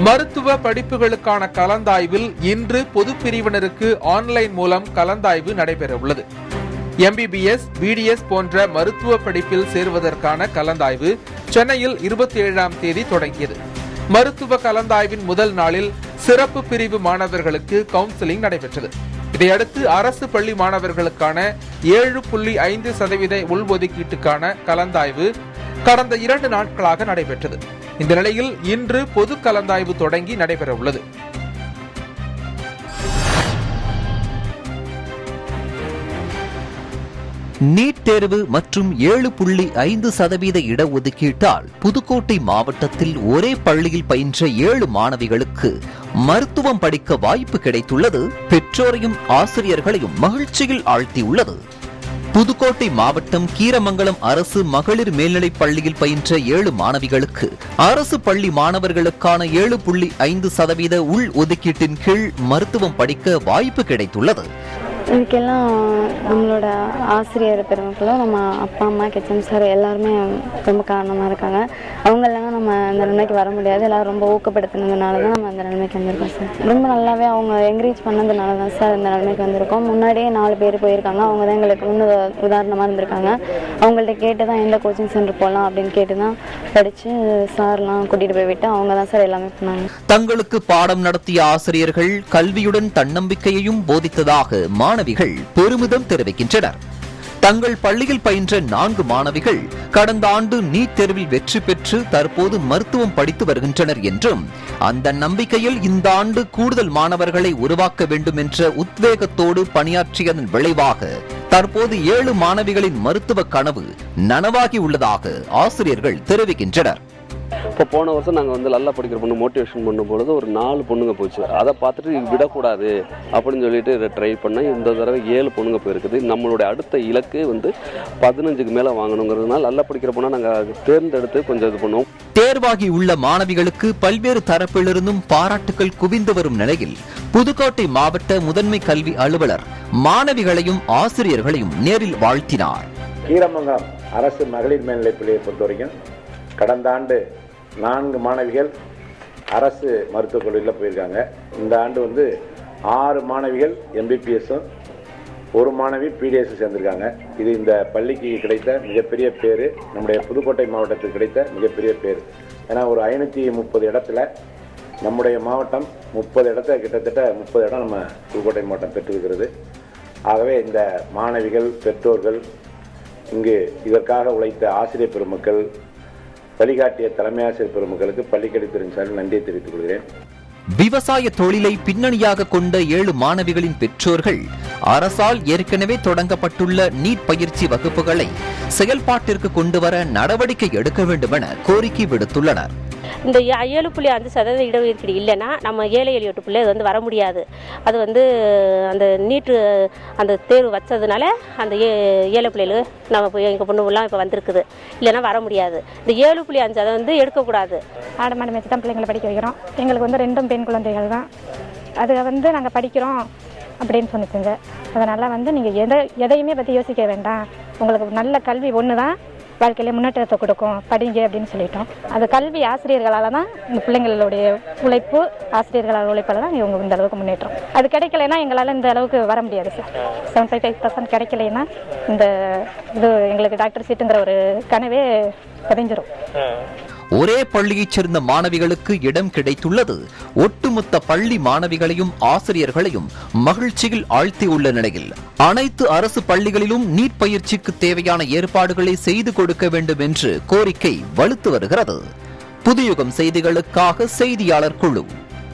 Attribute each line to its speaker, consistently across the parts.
Speaker 1: மருத்துவ படிப்புகளுக்கான கலந்தாய்வில் இன்று பொது பிரிவினருக்கு ஆன்லைன் மூலம் கலந்தாய்வு நடைபெற உள்ளது எம்பிபிஎஸ் பிடிஎஸ் போன்ற மருத்துவ படிப்பில் சேருவதற்கான கலந்தாய்வு சென்னையில் இருபத்தி ஏழாம் தேதி தொடங்கியது மருத்துவ கலந்தாய்வின் முதல் நாளில் சிறப்பு பிரிவு மாணவர்களுக்கு கவுன்சிலிங் நடைபெற்றது இதையடுத்து அரசு பள்ளி மாணவர்களுக்கான ஏழு புள்ளி ஐந்து சதவீத உள்ஒதுக்கீட்டுக்கான கலந்தாய்வு கடந்த இரண்டு நாட்களாக நடைபெற்றது இந்த நிலையில் இன்று பொது கலந்தாய்வு தொடங்கி நடைபெற உள்ளது
Speaker 2: நீட் தேர்வு மற்றும் ஏழு புள்ளி ஐந்து சதவீத இடஒதுக்கீட்டால் புதுக்கோட்டை மாவட்டத்தில் ஒரே பள்ளியில் பயின்ற ஏழு மாணவிகளுக்கு மருத்துவம் படிக்க வாய்ப்பு கிடைத்துள்ளது பெற்றோரையும் ஆசிரியர்களையும் மகிழ்ச்சியில் ஆழ்த்தியுள்ளது புதுக்கோட்டை மாவட்டம் கீரமங்கலம் அரசு மகளிர் மேல்நிலைப் பள்ளியில் பயின்ற ஏழு மாணவிகளுக்கு அரசு பள்ளி மாணவர்களுக்கான ஏழு புள்ளி ஐந்து சதவீத உள் ஒதுக்கீட்டின் கீழ் மருத்துவம் படிக்க வாய்ப்பு கிடைத்துள்ளது
Speaker 3: இதுக்கெல்லாம் நம்மளோட ஆசிரியர் பெருமக்களும் நம்ம அப்பா அம்மா கெச்சம் சார் எல்லாருமே ரொம்ப காரணமாக இருக்காங்க அவங்க இல்லைன்னா நம்ம அந்த நிலைமைக்கு வர முடியாது எல்லாரும் ரொம்ப ஊக்கப்படுத்தினதுனால தான் நம்ம அந்த நிலைமைக்கு வந்திருக்கோம் சார் ரொம்ப நல்லாவே அவங்க என்கரேஜ் பண்ணதுனால தான் சார் இந்த நிலைமைக்கு வந்திருக்கோம் முன்னாடியே நாலு பேர் போயிருக்காங்க அவங்க தான் எங்களுக்கு முன்னு உதாரணமாக இருந்திருக்காங்க அவங்கள்ட்ட கேட்டு தான் எந்த கோச்சிங் சென்டர் போகலாம் அப்படின்னு கேட்டு தான் படித்து சார்லாம் கூட்டிகிட்டு போய் விட்டு அவங்க தான் சார் எல்லாமே பண்ணாங்க
Speaker 2: தங்களுக்கு பாடம் நடத்திய ஆசிரியர்கள் கல்வியுடன் தன்னம்பிக்கையையும் போதித்ததாக மாணவிகள் பெருமிதம் தெரிவிக்கின்றனர் தங்கள் பள்ளியில் பயின்ற நான்கு மாணவிகள் கடந்த ஆண்டு நீட் தேர்வில் வெற்றி பெற்று தற்போது மருத்துவம் படித்து வருகின்றனர் என்றும் அந்த நம்பிக்கையில் இந்த ஆண்டு கூடுதல் மாணவர்களை உருவாக்க வேண்டும் என்ற உத்வேகத்தோடு பணியாற்றியதன் விளைவாக தற்போது ஏழு மாணவிகளின் மருத்துவ கனவு நனவாகி உள்ளதாக ஆசிரியர்கள் தெரிவிக்கின்றனர்
Speaker 4: இப்போ போன வருஷம் நாங்கள் வந்து நல்லா படிக்கிற பொண்ணு மோட்டிவேஷன் பண்ணும் பொழுது ஒரு நாலு பொண்ணுங்க போச்சு அதை பார்த்துட்டு இது விடக்கூடாது அப்படின்னு சொல்லிட்டு இதை ட்ரை பண்ணேன் இந்த தடவை ஏழு பொண்ணுங்க போயிருக்குது நம்மளுடைய அடுத்த இலக்கு வந்து பதினஞ்சுக்கு மேலே வாங்கணுங்கிறதுனால நல்லா படிக்கிற பொண்ணை நாங்கள் தேர்ந்தெடுத்து கொஞ்சம் இது பண்ணுவோம்
Speaker 2: தேர்வாகி உள்ள மாணவிகளுக்கு பல்வேறு தரப்பிலிருந்தும் பாராட்டுகள் குவிந்து வரும் நிலையில் புதுக்கோட்டை மாவட்ட முதன்மை கல்வி அலுவலர் மாணவிகளையும் ஆசிரியர்களையும் நேரில் வாழ்த்தினார்
Speaker 5: கீரமங்கலம் அரசு மகளிர் மேல்நிலைப் பள்ளியை பொறுத்த வரைக்கும் கடந்த ஆண்டு நான்கு மாணவிகள் அரசு மருத்துவக் கல்லூரியில் போயிருக்காங்க இந்த ஆண்டு வந்து ஆறு மாணவிகள் எம்பிபிஎஸும் ஒரு மாணவி பிடிஎஸ் சேர்ந்திருக்காங்க இது இந்த பள்ளிக்கு கிடைத்த மிகப்பெரிய பேர் நம்முடைய புதுக்கோட்டை மாவட்டத்துக்கு கிடைத்த மிகப்பெரிய பேர் ஏன்னா ஒரு ஐநூற்றி முப்பது இடத்துல நம்முடைய மாவட்டம் முப்பது இடத்த கிட்டத்தட்ட முப்பது இடம் நம்ம புதுக்கோட்டை மாவட்டம் பெற்றிருக்கிறது ஆகவே இந்த மாணவிகள் பெற்றோர்கள் இங்கு இதற்காக உழைத்த ஆசிரியர் பெருமக்கள் வழிகாட்டிய தலைமை ஆசிரியர் பெருமக்களுக்கு பள்ளிக்கல்வித்துறையின் சார்பில் நன்றியை தெரிவித்துக் கொள்கிறேன்
Speaker 2: விவசாய தொழிலை பின்னணியாக கொண்ட ஏழு மாணவிகளின் பெற்றோர்கள் அரசால் ஏற்கனவே தொடங்கப்பட்டுள்ள நீட் பயிற்சி வகுப்புகளை செயல்பாட்டிற்கு கொண்டுவர நடவடிக்கை எடுக்க வேண்டுமென கோரிக்கை விடுத்துள்ளனர்
Speaker 6: இந்த ஏ- ஏழு புள்ளி அஞ்சு சதவீத இடஒதுக்கீடு இல்லைன்னா நம்ம ஏழை ஏழு எட்டு பிள்ளை அது வந்து வர முடியாது அது வந்து அந்த நீட்டு அந்த தேர்வு வச்சதுனால அந்த ஏ ஏழை பிள்ளைகள் நம்ம போய் எங்கள் பொண்ணுலாம் இப்போ வந்திருக்குது இல்லைன்னா வர முடியாது இந்த ஏழு புள்ளி அஞ்சு அதை வந்து எடுக்கக்கூடாது
Speaker 7: ஆடு மாடு மேய்ச்சி தான் பிள்ளைங்களை படிக்க வைக்கிறோம் எங்களுக்கு வந்து ரெண்டும் பெண் குழந்தைகள் தான் அதை வந்து நாங்கள் படிக்கிறோம் அப்படின்னு சொன்னிச்சுங்க அதனால் வந்து நீங்கள் எதை எதையுமே பற்றி யோசிக்க வேண்டாம் உங்களுக்கு நல்ல கல்வி ஒன்று தான் வாழ்க்கையில முன்னேற்றத்தை கொடுக்கும் படிங்க அப்படின்னு சொல்லிட்டோம் அது கல்வி ஆசிரியர்களால் தான் இந்த பிள்ளைங்களுடைய உழைப்பு ஆசிரியர்களால் உழைப்பால் தான் இவங்க இந்த அளவுக்கு முன்னேற்றம் அது கிடைக்கலைன்னா எங்களால் இந்த அளவுக்கு வர முடியாது sir seven five five percent கிடைக்கலைன்னா இந்த இது எங்களுக்கு டாக்டர் சீட்டுங்கிற ஒரு கனவே பதிஞ்சிரும்
Speaker 2: ஒரே பள்ளியைச் சேர்ந்த மாணவிகளுக்கு இடம் கிடைத்துள்ளது ஒட்டுமொத்த பள்ளி மாணவிகளையும் ஆசிரியர்களையும் மகிழ்ச்சியில் ஆழ்த்தியுள்ள நிலையில் அனைத்து அரசு பள்ளிகளிலும் நீட் பயிற்சிக்கு தேவையான ஏற்பாடுகளை செய்து கொடுக்க வேண்டும் என்று கோரிக்கை வலுத்து வருகிறது புதுயுகம் செய்திகளுக்காக செய்தியாளர் குழு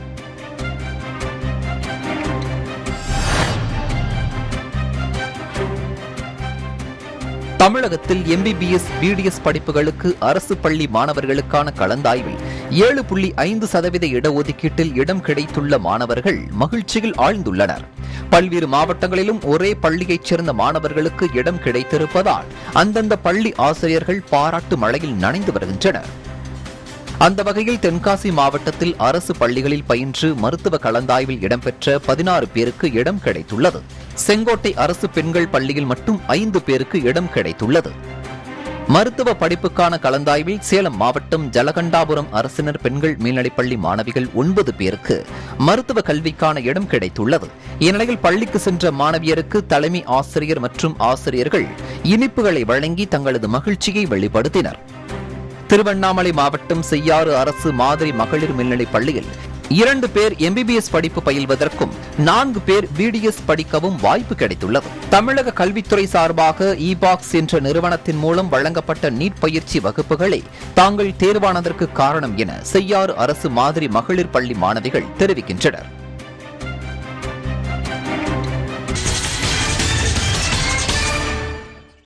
Speaker 2: தமிழகத்தில் எம்பிபிஎஸ் பிடிஎஸ் படிப்புகளுக்கு அரசு பள்ளி மாணவர்களுக்கான கலந்தாய்வில் ஏழு புள்ளி ஐந்து சதவீத இடஒதுக்கீட்டில் இடம் கிடைத்துள்ள மாணவர்கள் மகிழ்ச்சியில் ஆழ்ந்துள்ளனர் பல்வேறு மாவட்டங்களிலும் ஒரே பள்ளியைச் சேர்ந்த மாணவர்களுக்கு இடம் கிடைத்திருப்பதால் அந்தந்த பள்ளி ஆசிரியர்கள் பாராட்டு மழையில் நனைந்து வருகின்றனர் அந்த வகையில் தென்காசி மாவட்டத்தில் அரசு பள்ளிகளில் பயின்று மருத்துவ கலந்தாய்வில் இடம்பெற்ற பதினாறு பேருக்கு இடம் கிடைத்துள்ளது செங்கோட்டை அரசு பெண்கள் பள்ளியில் மட்டும் ஐந்து பேருக்கு இடம் கிடைத்துள்ளது மருத்துவ படிப்புக்கான கலந்தாய்வில் சேலம் மாவட்டம் ஜலகண்டாபுரம் அரசினர் பெண்கள் மேல்நிலைப்பள்ளி மாணவிகள் ஒன்பது பேருக்கு மருத்துவ கல்விக்கான இடம் கிடைத்துள்ளது இந்நிலையில் பள்ளிக்கு சென்ற மாணவியருக்கு தலைமை ஆசிரியர் மற்றும் ஆசிரியர்கள் இனிப்புகளை வழங்கி தங்களது மகிழ்ச்சியை வெளிப்படுத்தினர் திருவண்ணாமலை மாவட்டம் செய்யாறு அரசு மாதிரி மகளிர் மேல்நிலைப் பள்ளியில் இரண்டு பேர் எம்பிபிஎஸ் படிப்பு பயில்வதற்கும் நான்கு பேர் பிடிஎஸ் படிக்கவும் வாய்ப்பு கிடைத்துள்ளது தமிழக கல்வித்துறை சார்பாக இ பாக்ஸ் என்ற நிறுவனத்தின் மூலம் வழங்கப்பட்ட நீட் பயிற்சி வகுப்புகளை தாங்கள் தேர்வானதற்கு காரணம் என செய்யாறு அரசு மாதிரி மகளிர் பள்ளி மாணவிகள் தெரிவிக்கின்றனர்